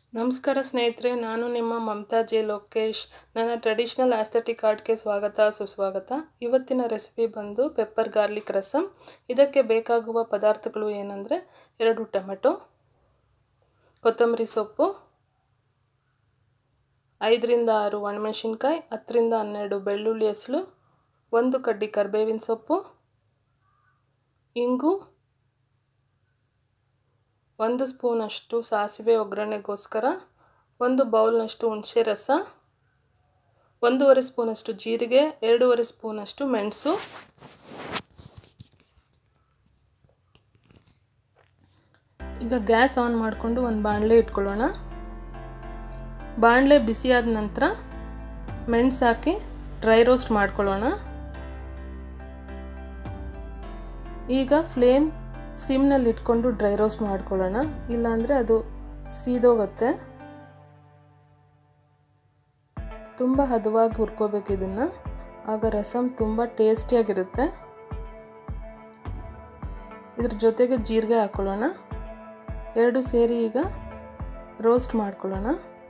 ನಮಸ್ಕಾರ ಸ್ನೇಹಿತರೆ ನಾನು ನಿಮ್ಮ ಮಮತಾ ಜೆ ಲೋಕೇಶ್ ನನ್ನ ಟ್ರೆಡಿಷ್ನಲ್ ಆಸ್ಥೆಟಿಕ್ ಆರ್ಟ್ಗೆ ಸ್ವಾಗತ ಸುಸ್ವಾಗತ ಇವತ್ತಿನ ರೆಸಿಪಿ ಬಂದು ಪೆಪ್ಪರ್ ಗಾರ್ಲಿಕ್ ರಸಮ್ ಇದಕ್ಕೆ ಬೇಕಾಗುವ ಪದಾರ್ಥಗಳು ಏನಂದರೆ ಎರಡು ಟೊಮೆಟೊ ಕೊತ್ತಂಬರಿ ಸೊಪ್ಪು ಐದರಿಂದ ಆರು ಒಣಮೆಣಸಿನ್ಕಾಯಿ ಹತ್ತರಿಂದ ಹನ್ನೆರಡು ಬೆಳ್ಳುಳ್ಳಿ ಹೆಸಳು ಒಂದು ಕಡ್ಡಿ ಕರಿಬೇವಿನ ಸೊಪ್ಪು ಇಂಗು ಒಂದು ಸ್ಪೂನಷ್ಟು ಸಾಸಿವೆ ಒಗ್ಗರಣೆಗೋಸ್ಕರ ಒಂದು ಬೌಲ್ನಷ್ಟು ಹುಣಸೆ ರಸ ಒಂದೂವರೆ ಸ್ಪೂನಷ್ಟು ಜೀರಿಗೆ ಎರಡೂವರೆ ಸ್ಪೂನಷ್ಟು ಮೆಣಸು ಈಗ ಗ್ಯಾಸ್ ಆನ್ ಮಾಡಿಕೊಂಡು ಒಂದು ಬಾಣಲೆ ಇಟ್ಕೊಳ್ಳೋಣ ಬಾಣಲೆ ಬಿಸಿಯಾದ ನಂತರ ಮೆಣಸು ಹಾಕಿ ಡ್ರೈ ರೋಸ್ಟ್ ಮಾಡ್ಕೊಳ್ಳೋಣ ಈಗ ಫ್ಲೇಮ್ ಸಿಮ್ನಲ್ಲಿ ಇಟ್ಕೊಂಡು ಡ್ರೈ ರೋಸ್ಟ್ ಮಾಡ್ಕೊಳ್ಳೋಣ ಇಲ್ಲಾಂದರೆ ಅದು ಸೀದೋಗುತ್ತೆ ತುಂಬ ಹದವಾಗಿ ಹುರ್ಕೋಬೇಕು ಇದನ್ನು ಆಗ ರಸಮ್ ತುಂಬ ಟೇಸ್ಟಿಯಾಗಿರುತ್ತೆ ಇದ್ರ ಜೊತೆಗೆ ಜೀರಿಗೆ ಹಾಕ್ಕೊಳ್ಳೋಣ ಎರಡು ಸೇರಿ ಈಗ ರೋಸ್ಟ್ ಮಾಡ್ಕೊಳ್ಳೋಣ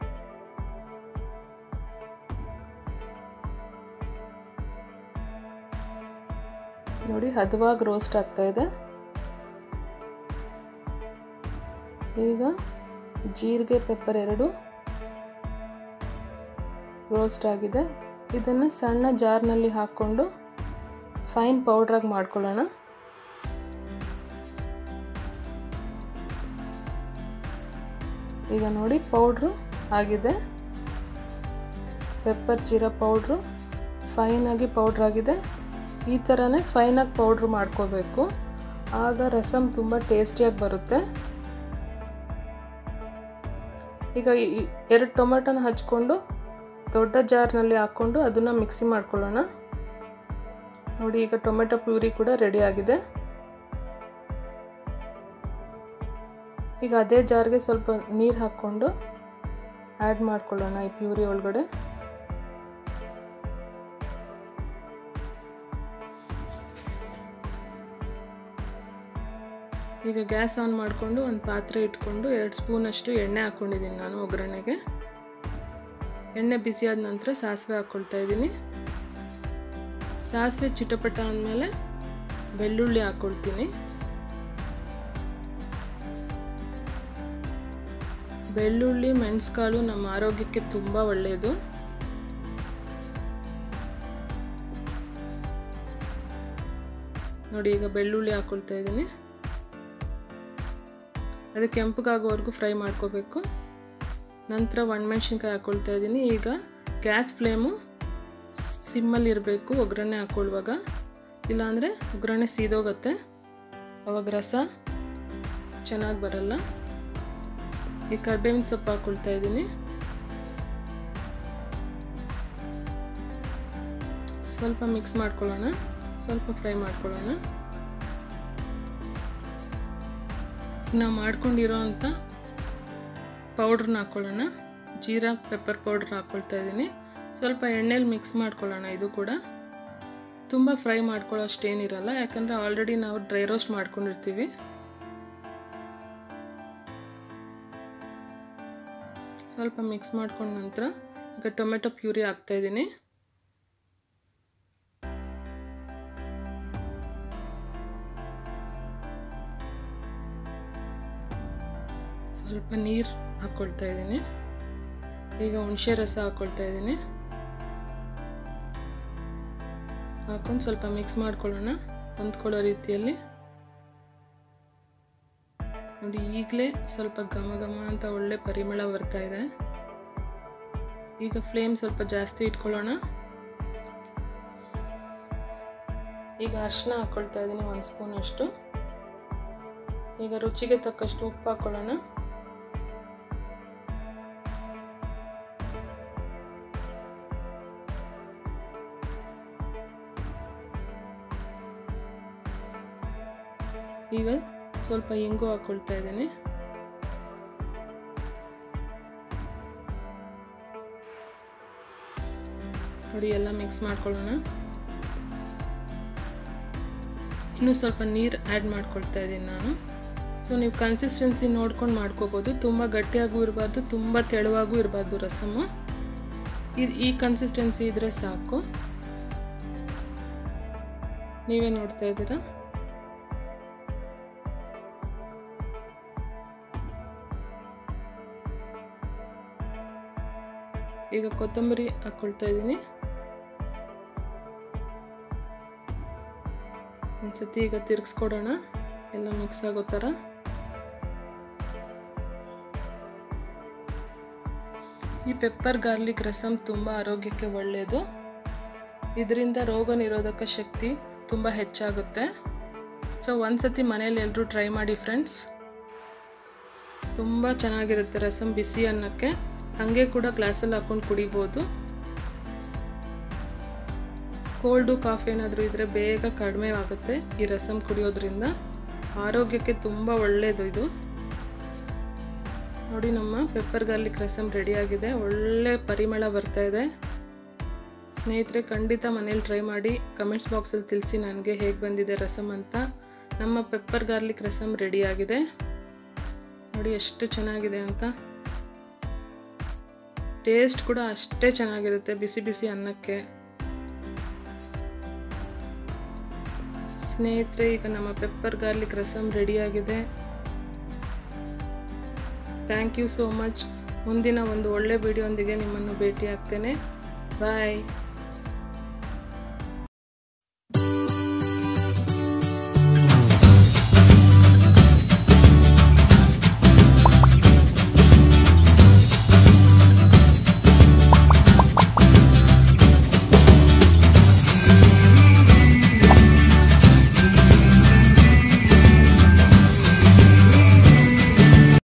ನೋಡಿ ಹದವಾಗಿ ರೋಸ್ಟ್ ಆಗ್ತಾ ಇದೆ ಈಗ ಜೀರಿಗೆ ಪೆಪ್ಪರ್ ಎರಡು ರೋಸ್ಟ್ ಆಗಿದೆ ಇದನ್ನು ಸಣ್ಣ ಜಾರ್ನಲ್ಲಿ ಹಾಕ್ಕೊಂಡು ಫೈನ್ ಪೌಡ್ರಾಗಿ ಮಾಡ್ಕೊಳ್ಳೋಣ ಈಗ ನೋಡಿ ಪೌಡ್ರು ಆಗಿದೆ ಪೆಪ್ಪರ್ ಜೀರಾ ಪೌಡ್ರು ಫೈನಾಗಿ ಪೌಡ್ರ್ ಆಗಿದೆ ಈ ಥರನೇ ಫೈನಾಗಿ ಪೌಡ್ರ್ ಮಾಡ್ಕೋಬೇಕು ಆಗ ರಸಮ್ ತುಂಬ ಟೇಸ್ಟಿಯಾಗಿ ಬರುತ್ತೆ ಈಗ ಎರಡು ಟೊಮೆಟೊನ ಹಚ್ಕೊಂಡು ದೊಡ್ಡ ಜಾರ್ನಲ್ಲಿ ಹಾಕ್ಕೊಂಡು ಅದನ್ನು ಮಿಕ್ಸಿ ಮಾಡ್ಕೊಳ್ಳೋಣ ನೋಡಿ ಈಗ ಟೊಮೆಟೊ ಪ್ಯೂರಿ ಕೂಡ ರೆಡಿ ಆಗಿದೆ ಈಗ ಅದೇ ಜಾರ್ಗೆ ಸ್ವಲ್ಪ ನೀರು ಹಾಕ್ಕೊಂಡು ಆ್ಯಡ್ ಮಾಡ್ಕೊಳ್ಳೋಣ ಈ ಪ್ಯೂರಿ ಒಳಗಡೆ ಈಗ ಗ್ಯಾಸ್ ಆನ್ ಮಾಡಿಕೊಂಡು ಒಂದು ಪಾತ್ರೆ ಇಟ್ಕೊಂಡು ಎರಡು ಸ್ಪೂನಷ್ಟು ಎಣ್ಣೆ ಹಾಕ್ಕೊಂಡಿದ್ದೀನಿ ನಾನು ಒಗ್ಗರಣೆಗೆ ಎಣ್ಣೆ ಬಿಸಿಯಾದ ನಂತರ ಸಾಸಿವೆ ಹಾಕ್ಕೊಳ್ತಾ ಇದ್ದೀನಿ ಸಾಸಿವೆ ಚಿಟಪಟ ಅಂದಮೇಲೆ ಬೆಳ್ಳುಳ್ಳಿ ಹಾಕ್ಕೊಳ್ತೀನಿ ಬೆಳ್ಳುಳ್ಳಿ ಮೆಣಸುಕಾಳು ನಮ್ಮ ಆರೋಗ್ಯಕ್ಕೆ ತುಂಬ ಒಳ್ಳೆಯದು ನೋಡಿ ಈಗ ಬೆಳ್ಳುಳ್ಳಿ ಹಾಕ್ಕೊಳ್ತಾ ಇದ್ದೀನಿ ಅದು ಕೆಂಪಗಾಗೋವರೆಗೂ ಫ್ರೈ ಮಾಡ್ಕೋಬೇಕು ನಂತರ ಒಣಮೆಣ್ಸಿನ್ಕಾಯಿ ಹಾಕ್ಕೊಳ್ತಾ ಇದ್ದೀನಿ ಈಗ ಗ್ಯಾಸ್ ಫ್ಲೇಮು ಸಿಮ್ಮಲ್ಲಿ ಇರಬೇಕು ಒಗ್ಗರಣೆ ಹಾಕ್ಕೊಳ್ಳುವಾಗ ಇಲ್ಲಾಂದರೆ ಒಗ್ಗರಣೆ ಸೀದೋಗುತ್ತೆ ಅವಾಗ ರಸ ಚೆನ್ನಾಗಿ ಬರಲ್ಲ ಈ ಕರ್ಬೇವಿನ ಸೊಪ್ಪು ಹಾಕ್ಕೊಳ್ತಾ ಇದ್ದೀನಿ ಸ್ವಲ್ಪ ಮಿಕ್ಸ್ ಮಾಡ್ಕೊಳ್ಳೋಣ ಸ್ವಲ್ಪ ಫ್ರೈ ಮಾಡ್ಕೊಳ್ಳೋಣ ನಾವು ಮಾಡ್ಕೊಂಡಿರೋ ಅಂಥ ಪೌಡ್ರನ್ನ ಹಾಕ್ಕೊಳ್ಳೋಣ ಜೀರಾ ಪೆಪ್ಪರ್ ಪೌಡ್ರ್ ಹಾಕ್ಕೊಳ್ತಾ ಇದ್ದೀನಿ ಸ್ವಲ್ಪ ಎಣ್ಣೆಲಿ ಮಿಕ್ಸ್ ಮಾಡ್ಕೊಳ್ಳೋಣ ಇದು ಕೂಡ ತುಂಬ ಫ್ರೈ ಮಾಡ್ಕೊಳ್ಳೋ ಅಷ್ಟೇನಿರಲ್ಲ ಯಾಕಂದರೆ ಆಲ್ರೆಡಿ ನಾವು ಡ್ರೈ ರೋಸ್ಟ್ ಮಾಡ್ಕೊಂಡಿರ್ತೀವಿ ಸ್ವಲ್ಪ ಮಿಕ್ಸ್ ಮಾಡ್ಕೊಂಡ ನಂತರ ಈಗ ಟೊಮೆಟೊ ಪ್ಯೂರಿ ಹಾಕ್ತಾಯಿದ್ದೀನಿ ಸ್ವಲ್ಪ ನೀರು ಹಾಕ್ಕೊಳ್ತಾ ಇದ್ದೀನಿ ಈಗ ಹುಣಸೆ ರಸ ಹಾಕ್ಕೊಳ್ತಾ ಇದ್ದೀನಿ ಹಾಕೊಂಡು ಸ್ವಲ್ಪ ಮಿಕ್ಸ್ ಮಾಡ್ಕೊಳ್ಳೋಣ ಹೊಂದ್ಕೊಳ್ಳೋ ರೀತಿಯಲ್ಲಿ ನೋಡಿ ಈಗಲೇ ಸ್ವಲ್ಪ ಘಮ ಘಮ ಅಂತ ಒಳ್ಳೆ ಪರಿಮಳ ಬರ್ತಾ ಇದೆ ಈಗ ಫ್ಲೇಮ್ ಸ್ವಲ್ಪ ಜಾಸ್ತಿ ಇಟ್ಕೊಳ್ಳೋಣ ಈಗ ಅರಿಶಿನ ಹಾಕ್ಕೊಳ್ತಾ ಇದ್ದೀನಿ ಒಂದು ಸ್ಪೂನ್ ಅಷ್ಟು ಈಗ ರುಚಿಗೆ ತಕ್ಕಷ್ಟು ಉಪ್ಪು ಹಾಕ್ಕೊಳ್ಳೋಣ ಈಗ ಸ್ವಲ್ಪ ಇಂಗು ಹಾಕ್ಕೊಳ್ತಾ ಇದ್ದೀನಿ ನೋಡಿ ಎಲ್ಲ ಮಿಕ್ಸ್ ಮಾಡ್ಕೊಳ್ಳೋಣ ಇನ್ನೂ ಸ್ವಲ್ಪ ನೀರು ಆ್ಯಡ್ ಮಾಡ್ಕೊಳ್ತಾ ಇದ್ದೀನಿ ನಾನು ಸೊ ನೀವು ಕನ್ಸಿಸ್ಟೆನ್ಸಿ ನೋಡ್ಕೊಂಡು ಮಾಡ್ಕೋಬೋದು ತುಂಬ ಗಟ್ಟಿಯಾಗೂ ಇರಬಾರ್ದು ತುಂಬ ತೆಳುವಾಗೂ ಇರಬಾರ್ದು ರಸಮು ಇದು ಈ ಕನ್ಸಿಸ್ಟೆನ್ಸಿ ಇದ್ದರೆ ಸಾಕು ನೀವೇ ನೋಡ್ತಾ ಇದ್ದೀರಾ ಈಗ ಕೊತ್ತಂಬರಿ ಹಾಕ್ಕೊಳ್ತಾ ಇದ್ದೀನಿ ಒಂದ್ಸತಿ ಈಗ ತಿರ್ಗಿಸ್ಕೊಡೋಣ ಎಲ್ಲ ಮಿಕ್ಸ್ ಆಗೋ ಥರ ಈ ಪೆಪ್ಪರ್ ಗಾರ್ಲಿಕ್ ರಸಮ್ ತುಂಬ ಆರೋಗ್ಯಕ್ಕೆ ಒಳ್ಳೆಯದು ಇದರಿಂದ ರೋಗ ನಿರೋಧಕ ಶಕ್ತಿ ತುಂಬ ಹೆಚ್ಚಾಗುತ್ತೆ ಸೊ ಒಂದ್ಸತಿ ಮನೇಲಿ ಎಲ್ಲರೂ ಟ್ರೈ ಮಾಡಿ ಫ್ರೆಂಡ್ಸ್ ತುಂಬ ಚೆನ್ನಾಗಿರುತ್ತೆ ರಸಮ್ ಬಿಸಿ ಅನ್ನಕ್ಕೆ ಹಾಗೆ ಕೂಡ ಗ್ಲಾಸಲ್ಲಿ ಹಾಕ್ಕೊಂಡು ಕುಡಿಬೋದು ಕೋಲ್ಡು ಕಾಫಿ ಏನಾದರೂ ಇದ್ದರೆ ಬೇಗ ಕಡಿಮೆ ಆಗುತ್ತೆ ಈ ರಸಮ್ ಕುಡಿಯೋದ್ರಿಂದ ಆರೋಗ್ಯಕ್ಕೆ ತುಂಬ ಒಳ್ಳೆಯದು ಇದು ನೋಡಿ ನಮ್ಮ ಪೆಪ್ಪರ್ ಗಾರ್ಲಿಕ್ ರಸಮ್ ರೆಡಿಯಾಗಿದೆ ಒಳ್ಳೆ ಪರಿಮಳ ಬರ್ತಾ ಇದೆ ಸ್ನೇಹಿತರೆ ಖಂಡಿತ ಮನೇಲಿ ಟ್ರೈ ಮಾಡಿ ಕಮೆಂಟ್ಸ್ ಬಾಕ್ಸಲ್ಲಿ ತಿಳಿಸಿ ನನಗೆ ಹೇಗೆ ಬಂದಿದೆ ರಸಮ್ ಅಂತ ನಮ್ಮ ಪೆಪ್ಪರ್ ಗಾರ್ಲಿಕ್ ರಸಮ್ ರೆಡಿಯಾಗಿದೆ ನೋಡಿ ಎಷ್ಟು ಚೆನ್ನಾಗಿದೆ ಅಂತ ಟೇಸ್ಟ್ ಕೂಡ ಅಷ್ಟೇ ಚೆನ್ನಾಗಿರುತ್ತೆ ಬಿಸಿ ಬಿಸಿ ಅನ್ನಕ್ಕೆ ಸ್ನೇಹಿತರೆ ಈಗ ನಮ್ಮ ಪೆಪ್ಪರ್ ಗಾರ್ಲಿಕ್ ರಸಮ್ ರೆಡಿಯಾಗಿದೆ ಥ್ಯಾಂಕ್ ಯು ಸೋ ಮಚ್ ಮುಂದಿನ ಒಂದು ಒಳ್ಳೆ ವಿಡಿಯೋಂದಿಗೆ ನಿಮ್ಮನ್ನು ಭೇಟಿ ಆಗ್ತೇನೆ ಬಾಯ್